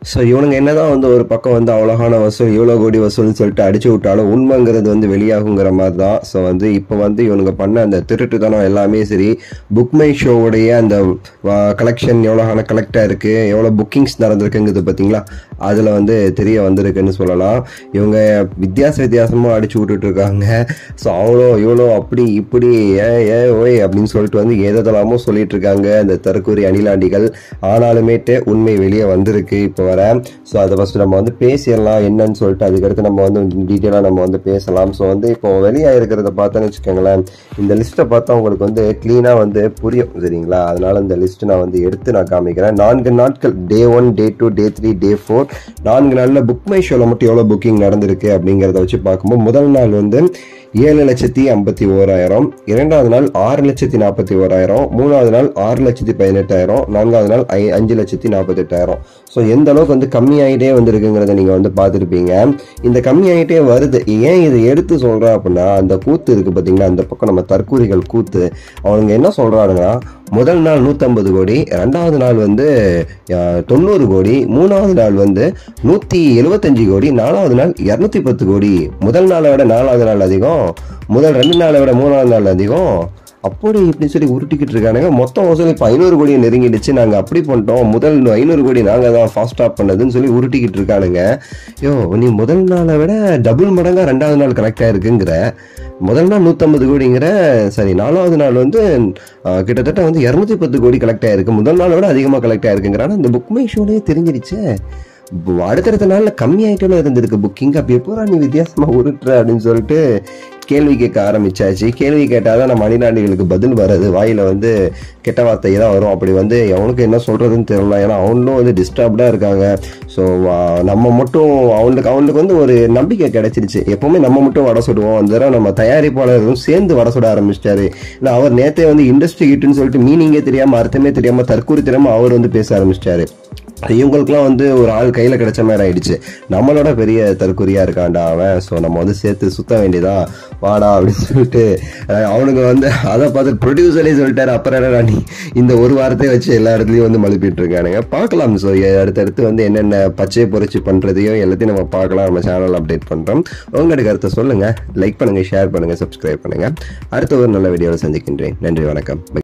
so இவனுங்க என்னதான் வந்து ஒரு பக்கம் வந்து அவ்வளோகான வசூல் இவ்வளோ கோடி வசூல்னு சொல்லிட்டு அடிச்சு விட்டாலும் உண்மைங்கிறது வந்து வெளியாகுங்கிற மாதிரி தான் ஸோ வந்து இப்போ வந்து இவனுங்க பண்ண அந்த திருட்டுத்தனம் எல்லாமே சரி புக் மை ஷோவுடைய அந்த கலெக்ஷன் எவ்வளோகான கலெக்ட் ஆயிருக்கு எவ்வளோ புக்கிங்ஸ் நடந்திருக்குங்கிறது பார்த்தீங்களா அதில் வந்து தெரிய வந்திருக்குன்னு சொல்லலாம் இவங்க வித்தியாச வித்தியாசமாக அடிச்சு விட்டுட்டு இருக்காங்க ஸோ அவ்வளோ இவ்வளோ அப்படி இப்படி ஏ ஏ ஓய் அப்படின்னு சொல்லிட்டு வந்து எதெல்லாமோ சொல்லிட்டு இருக்காங்க அந்த தற்கூரி அணிலாண்டிகள் ஆனாலுமேட்டு உண்மை வெளியே வந்திருக்கு இப்போ வர ஸோ அதை ஃபஸ்ட்டு நம்ம வந்து பேசிடலாம் என்னன்னு சொல்லிட்டு அதுக்கடுத்து நம்ம வந்து டீட்டெயிலாக நம்ம வந்து பேசலாம் ஸோ வந்து இப்போ வெளியாக இருக்கிறத பார்த்தோன்னு வச்சுக்கோங்களேன் இந்த லிஸ்ட்டை பார்த்தா உங்களுக்கு வந்து க்ளீனாக வந்து புரியும் சரிங்களா அதனால இந்த லிஸ்ட் நான் வந்து எடுத்து நான் காமிக்கிறேன் நான்கு நாட்கள் day one day two day three day four நான்கு நாளில் புக் மை ஷோவில் மட்டும் எவ்வளோ புக்கிங் நடந்திருக்கு அப்படிங்கிறத வச்சு பார்க்கும்போது முதல் நாள் வந்து ஏழு லட்சத்தி ஐம்பத்தி ஓராயிரம் இரண்டாவது நாள் ஆறு லட்சத்தி நாற்பத்தி ஓராயிரம் மூணாவது நாள் ஆறு லட்சத்தி பதினெட்டாயிரம் நான்காவது நாள் ஐ அஞ்சு லட்சத்தி நாற்பத்தெட்டாயிரம் ஸோ எந்த அளவுக்கு வந்து கம்மியாயிட்டே வந்திருக்குங்கிறத நீங்கள் வந்து பார்த்துருப்பீங்க இந்த கம்மியாயிட்டே வருது ஏன் இதை எடுத்து சொல்கிறேன் அப்படின்னா அந்த கூத்து இருக்குது பார்த்தீங்களா அந்த பக்கம் நம்ம தற்கூரிகள் கூத்து அவனுங்க என்ன சொல்கிறானுங்கன்னா முதல் நாள் நூற்றம்பது கோடி ரெண்டாவது நாள் வந்து அஹ், தொண்ணூறு கோடி மூணாவது நாள் வந்து நூற்றி எழுபத்தஞ்சு கோடி நாலாவது நாள் இரநூத்தி பத்து கோடி முதல் நாளை விட நாலாவது நாள் அதிகம் முதல் ரெண்டு நாளை விட மூணாவது நாள் அதிகம் அப்படி இப்படி சொல்லி உருட்டிக்கிட்டு இருக்கானுங்க மொத்தம் வசூல் இப்போ ஐநூறு கோடியை நெருங்கிடுச்சு நாங்கள் அப்படி பண்ணிட்டோம் முதல் ஐநூறு கோடி நாங்கள் தான் ஃபாஸ்ட் ஸ்டாப் பண்ணதுன்னு சொல்லி உருட்டிக்கிட்டு இருக்கானுங்க யோ நீ முதல் நாளை விட டபுள் மடங்காக ரெண்டாவது நாள் கனெக்ட் ஆயிருக்குங்கிற முதல் நாள் நூற்றம்பது கோடிங்கிற சரி நாலாவது நாள் வந்து ஆஹ், கிட்டத்தட்ட வந்து இரநூத்தி பத்து கோடி கலெக்ட் ஆயிருக்கு முதல் நாளை விட அதிகமாக கலெக்ட் ஆயிருக்குங்கிற ஆனால் இந்த புக் மை ஷோலேயே தெரிஞ்சிருச்சே பு- அடுத்தடுத்த நாளில் கம்மியாயிட்டே இருந்திருக்கு புக்கிங் அப்போ எப்போ நீ வித்தியாசமாக உருட்டுற அப்படின்னு சொல்லிட்டு கேள்வி கேட்க ஆரம்பிச்சாச்சு கேள்வி கேட்டால் தான் நம்ம அணிலாண்டிகளுக்கு பதில் வராது வாயில் வந்து கெட்ட வார்த்தை தான் வரும் அப்படி வந்து அவனுக்கு என்ன சொல்கிறதுன்னு தெரியல ஏன்னா அவனும் வந்து டிஸ்டர்ப்டாக இருக்காங்க ஸோ நம்ம மட்டும் அவனுக்கு அவனுக்கு வந்து ஒரு நம்பிக்கை கிடைச்சிருச்சு எப்பவுமே நம்ம மட்டும் வடை சுடுவோம் அந்த தடவை நம்ம தயாரிப்பாளர்களும் சேர்ந்து வடை சுட ஆரம்பிச்சிட்டாரு இல்லை அவர் நேத்தே வந்து இண்டஸ்ட்ரி ஹிட்னு சொல்லிட்டு மீனிங்கே தெரியாமல் அர்த்தமே தெரியாமல் தற்கூரி தெரியாமல் அவர் வந்து பேச ஆரம்பிச்சிட்டாரு இவங்களுக்குலாம் வந்து ஒரு ஆள் கையில் கிடைச்ச மாதிரி ஆயிடுச்சு நம்மளோட பெரிய தற்கொரியா இருக்கான்டா அவன் ஸோ நம்ம வந்து சேர்த்து சுத்த வேண்டியதா வாடா அப்படின்னு சொல்லிட்டு அஹ் அவனுங்க வந்து அதை பார்த்து ப்ரொடியூசரே சொல்லிட்டாரு அப்புறம் என்னடா நீ இந்த ஒரு வாரத்தை வச்சு எல்லா இடத்துலையும் வந்து மழுப்பிட்டு இருக்கானுங்க பார்க்கலாம் ஸோ அடுத்தடுத்து வந்து என்னென்ன பச்சை பொறிச்சு பண்ணுறதையும் எல்லாத்தையும் நம்ம பார்க்கலாம் நம்ம சேனல் அப்டேட் பண்ணுறோம் உங்களுடைய கருத்தை சொல்லுங்கள் லைக் பண்ணுங்கள் ஷேர் பண்ணுங்கள் சப்ஸ்கிரைப் பண்ணுங்கள் அடுத்த ஒரு நல்ல வீடியோவில் சந்திக்கின்றேன் நன்றி வணக்கம்